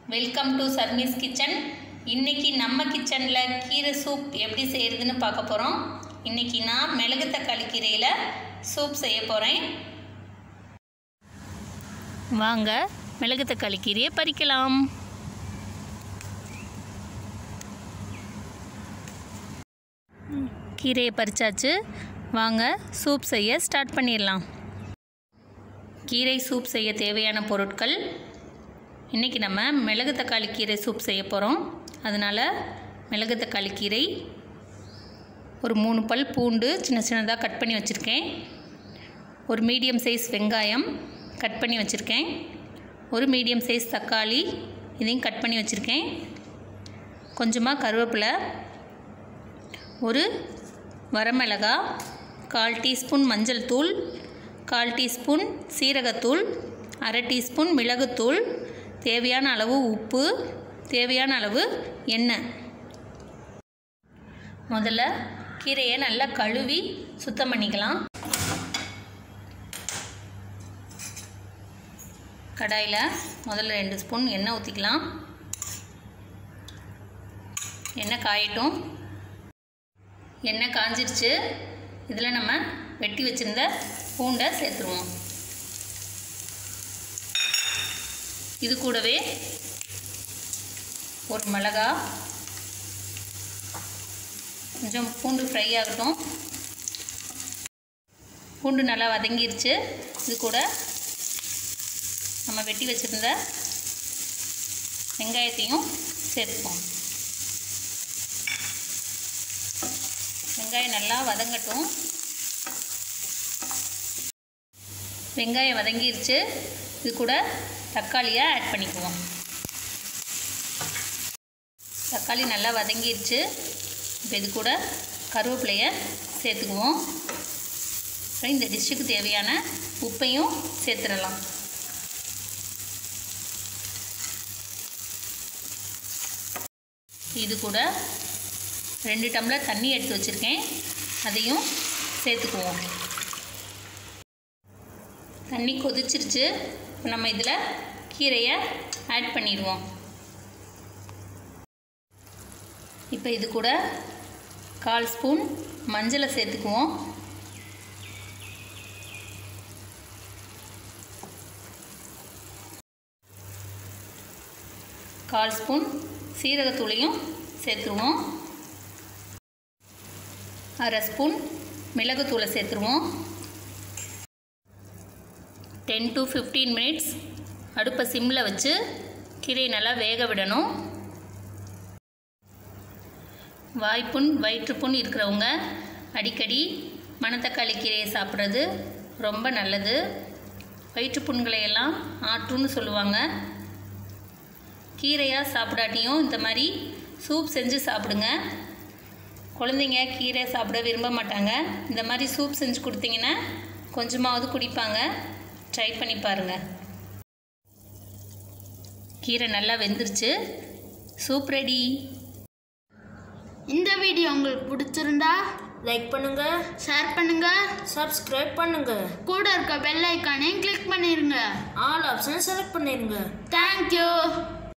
welcome to சர்மிஸ் kitchen இன்னைக்கு நம்ம கிச்சனில் கீரை சூப் எப்படி செய்கிறதுன்னு பார்க்க போகிறோம் இன்னைக்கு நான் மிளகு தக்காளி கீரையில் சூப் செய்ய போகிறேன் வாங்க மிளகு தக்காளி கீரையை பறிக்கலாம் கீரையை பறிச்சாச்சு வாங்க சூப் செய்ய ஸ்டார்ட் பண்ணிடலாம் கீரை சூப் செய்ய தேவையான பொருட்கள் இன்றைக்கி நம்ம மிளகு தக்காளி கீரை சூப் செய்ய போகிறோம் அதனால் மிளகு தக்காளி கீரை ஒரு மூணு பல் பூண்டு சின்ன சின்னதாக கட் பண்ணி வச்சுருக்கேன் ஒரு மீடியம் சைஸ் வெங்காயம் கட் பண்ணி வச்சுருக்கேன் ஒரு மீடியம் சைஸ் தக்காளி இதையும் கட் பண்ணி வச்சுருக்கேன் கொஞ்சமாக கருவேப்பிலை ஒரு வரமிளகா கால் டீஸ்பூன் மஞ்சள் தூள் கால் டீஸ்பூன் சீரகத்தூள் அரை டீஸ்பூன் மிளகுத்தூள் தேவையான அளவு உப்பு தேவையான அளவு எண்ணெய் முதல்ல கீரையை நல்லா கழுவி சுத்தம் பண்ணிக்கலாம் கடாயில் முதல்ல ரெண்டு ஸ்பூன் எண்ணெய் ஊற்றிக்கலாம் எண்ணெய் காயட்டும் எண்ணெய் காஞ்சிருச்சு இதில் நம்ம வெட்டி வச்சுருந்த பூண்டை சேர்த்துருவோம் இது கூடவே ஒரு மிளகா கொஞ்சம் பூண்டு ஃப்ரை ஆகட்டும் பூண்டு நல்லா வதங்கிருச்சு இது கூட நம்ம வெட்டி வச்சுருந்த வெங்காயத்தையும் சேர்த்துப்போம் வெங்காயம் நல்லா வதங்கட்டும் வெங்காயம் வதங்கிருச்சு இது கூட தக்காளியை ஆட் பண்ணிக்குவோம் தக்காளி நல்லா வதங்கிருச்சு இப்போ இது கூட கருவேப்பிலையை சேர்த்துக்குவோம் அப்புறம் இந்த டிஷ்ஷுக்கு தேவையான உப்பையும் சேர்த்துடலாம் இது கூட ரெண்டு டம்ளர் தண்ணி எடுத்து வச்சுருக்கேன் அதையும் சேர்த்துக்குவோம் தண்ணி கொதிச்சிருச்சு இப்போ நம்ம இதில் கீரையை ஆட் பண்ணிடுவோம் இப்போ இது கூட கால் ஸ்பூன் மஞ்சளை சேர்த்துக்குவோம் கால் ஸ்பூன் சீரகத்தூளையும் சேர்த்துருவோம் அரை ஸ்பூன் மிளகுத்தூளை சேர்த்துருவோம் டென் டு ஃபிஃப்டீன் மினிட்ஸ் அடுப்பை சிம்மில் வச்சு கீரையை நல்லா வேக விடணும் வாய்ப்புண் வயிற்றுப்புண் இருக்கிறவங்க அடிக்கடி மணத்தக்காளி கீரையை சாப்பிட்றது ரொம்ப நல்லது வயிற்றுப்புண்களை எல்லாம் ஆற்றுன்னு சொல்லுவாங்க கீரையாக சாப்பிடாட்டியும் இந்த மாதிரி சூப் செஞ்சு சாப்பிடுங்க குழந்தைங்க கீரை சாப்பிட விரும்ப மாட்டாங்க இந்த மாதிரி சூப் செஞ்சு கொடுத்தீங்கன்னா கொஞ்சமாவது குடிப்பாங்க ட்ரை பண்ணி பாருங்கள் கீரை நல்லா வெந்துருச்சு சூப் ரெடி இந்த வீடியோ உங்களுக்கு பிடிச்சிருந்தா லைக் பண்ணுங்க ஷேர் பண்ணுங்க சப்ஸ்கிரைப் பண்ணுங்க கூட இருக்க பெல் ஐக்கானையும் கிளிக் பண்ணிருங்க ஆல் ஆப்ஷன் செலக்ட் பண்ணிருங்க தேங்க்யூ